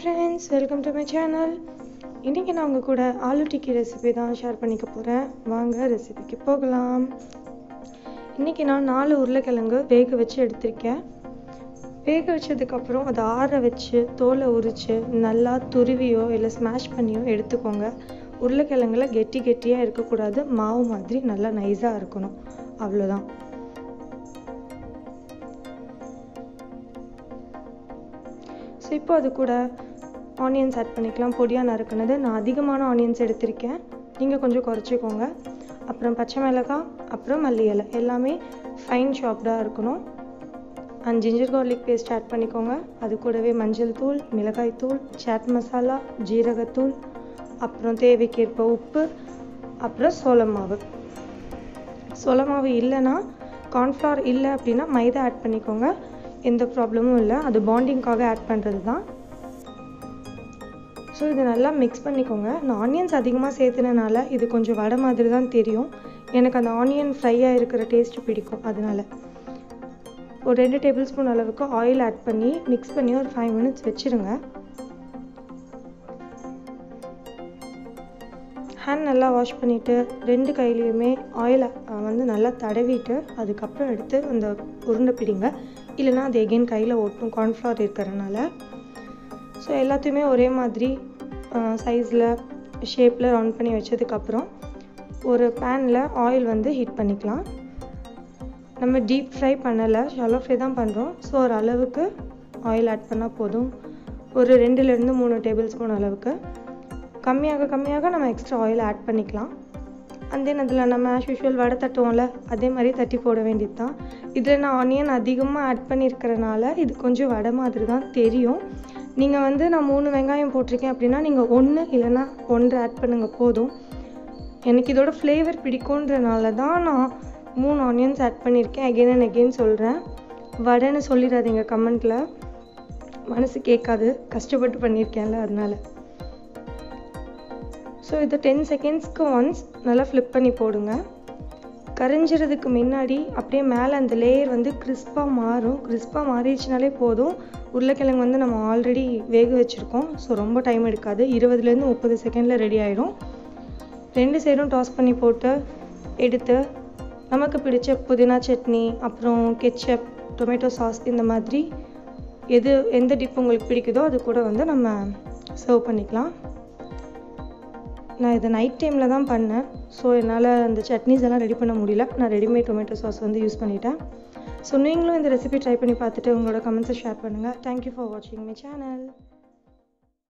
friends welcome to my channel இன்றைக்கி நான் உங்கள் கூட ஆலு டிக்கி ரெசிபி தான் ஷேர் பண்ணிக்க போகிறேன் வாங்க ரெசிபிக்கு போகலாம் இன்றைக்கி நான் நாலு உருளைக்கிழங்கு வேக வச்சு எடுத்திருக்கேன் வேக வச்சதுக்கப்புறம் அதை ஆற வச்சு தோலை உரித்து நல்லா துருவியோ இல்லை ஸ்மாஷ் பண்ணியோ எடுத்துக்கோங்க உருளைக்கிழங்குல கெட்டி கெட்டியாக இருக்கக்கூடாது மாவு மாதிரி நல்லா நைஸாக இருக்கணும் அவ்வளோதான் ஸோ இப்போ அது கூட ஆனியன்ஸ் ஆட் பண்ணிக்கலாம் பொடியாக நறுக்குனது நான் அதிகமான ஆனியன்ஸ் எடுத்திருக்கேன் நீங்கள் கொஞ்சம் குறைச்சிக்கோங்க அப்புறம் பச்சை மிளகாய் அப்புறம் மல்லி இலை எல்லாமே ஃபைன் ஷாப்டாக இருக்கணும் and ginger garlic paste add பண்ணிக்கோங்க அது கூடவே மஞ்சள் தூள் மிளகாய் தூள் சாட் மசாலா ஜீரகத்தூள் அப்புறம் தேவைக்கேற்ப உப்பு அப்புறம் சோளம் மாவு சோள மாவு இல்லைன்னா கார்ன்ஃப்ளவர் இல்லை அப்படின்னா மைதா ஆட் பண்ணிக்கோங்க எந்த ப்ராப்ளமும் இல்லை அது பாண்டிங்காக ஆட் பண்ணுறது தான் ஸோ இது நல்லா மிக்ஸ் பண்ணிக்கோங்க நான் ஆனியன்ஸ் அதிகமாக சேர்த்துனனால இது கொஞ்சம் வடை மாதிரி தான் தெரியும் எனக்கு அந்த ஆனியன் ஃப்ரையாக இருக்கிற டேஸ்ட் பிடிக்கும் அதனால ஒரு ரெண்டு டேபிள் ஸ்பூன் அளவுக்கு ஆயில் ஆட் பண்ணி மிக்ஸ் பண்ணி ஒரு ஃபைவ் மினிட்ஸ் வச்சுருங்க ஹேண்ட் நல்லா வாஷ் பண்ணிவிட்டு ரெண்டு கையிலையுமே ஆயில் வந்து நல்லா தடவிட்டு அதுக்கப்புறம் எடுத்து அந்த உருண்டை பிடிங்க இல்லைனா அது எகெயின் கையில் ஒட்டும் கார்ன்ஃப்ளவர் இருக்கிறனால ஸோ எல்லாத்தையுமே ஒரே மாதிரி சைஸில் ஷேப்பில் ரவுண்ட் பண்ணி வச்சதுக்கப்புறம் ஒரு பேனில் ஆயில் வந்து ஹீட் பண்ணிக்கலாம் நம்ம டீப் ஃப்ரை பண்ணலை ஷாலோ ஃப்ரை தான் பண்ணுறோம் ஸோ ஒரு அளவுக்கு ஆயில் ஆட் பண்ணால் போதும் ஒரு ரெண்டுலேருந்து மூணு டேபிள் ஸ்பூன் அளவுக்கு கம்மியாக கம்மியாக நம்ம எக்ஸ்ட்ரா ஆயில் ஆட் பண்ணிக்கலாம் அண்ட் தென் அதில் நம்ம ஆஸ் யூஷுவல் வடை தட்டுவோம்ல அதே மாதிரி தட்டி போட வேண்டியது தான் இதில் நான் ஆனியன் அதிகமாக ஆட் பண்ணியிருக்கிறனால இது கொஞ்சம் வடை மாதிரி தான் தெரியும் நீங்கள் வந்து நான் மூணு வெங்காயம் போட்டிருக்கேன் அப்படின்னா நீங்கள் ஒன்று இல்லைன்னா ஒன்று ஆட் பண்ணுங்கள் போதும் எனக்கு இதோட ஃப்ளேவர் பிடிக்குன்றனால தான் நான் மூணு ஆனியன்ஸ் ஆட் பண்ணியிருக்கேன் அகெயின் அண்ட் அகெயின் சொல்கிறேன் வடைன்னு சொல்லிடாதீங்க கமெண்ட்டில் மனசு கேட்காது கஷ்டப்பட்டு பண்ணியிருக்கேன்ல அதனால ஸோ இதை டென் செகண்ட்ஸ்க்கு ஒன்ஸ் நல்லா ஃப்ளிப் பண்ணி போடுங்க கரைஞ்சிறதுக்கு முன்னாடி அப்படியே மேலே அந்த லேயர் வந்து கிறிஸ்பாக மாறும் கிறிஸ்பாக மாறிடுச்சுனாலே போதும் உருளைக்கிழங்கு வந்து நம்ம ஆல்ரெடி வேக வச்சுருக்கோம் ஸோ ரொம்ப டைம் எடுக்காது இருபதுலேருந்து முப்பது செகண்டில் ரெடி ஆயிடும் ரெண்டு சைடும் டாஸ் பண்ணி போட்டு எடுத்து நமக்கு பிடிச்ச புதினா சட்னி அப்புறம் கெச்சப் டொமேட்டோ சாஸ் இந்த மாதிரி எது எந்த டிப் உங்களுக்கு பிடிக்குதோ அது கூட வந்து நம்ம சர்வ் பண்ணிக்கலாம் நான் இதை நைட் டைமில் தான் பண்ணேன் ஸோ என்னால் அந்த சட்னிஸ் எல்லாம் ரெடி பண்ண முடியல நான் ரெடிமேட் டொமேட்டோ சாஸ் வந்து யூஸ் பண்ணிட்டேன் ஸோ நீங்களும் இந்த ரெசிபி ட்ரை பண்ணி பார்த்துட்டு உங்களோட கமெண்ட்ஸை ஷேர் பண்ணுங்கள் தேங்க்யூ ஃபார் வாட்சிங் மை சேனல்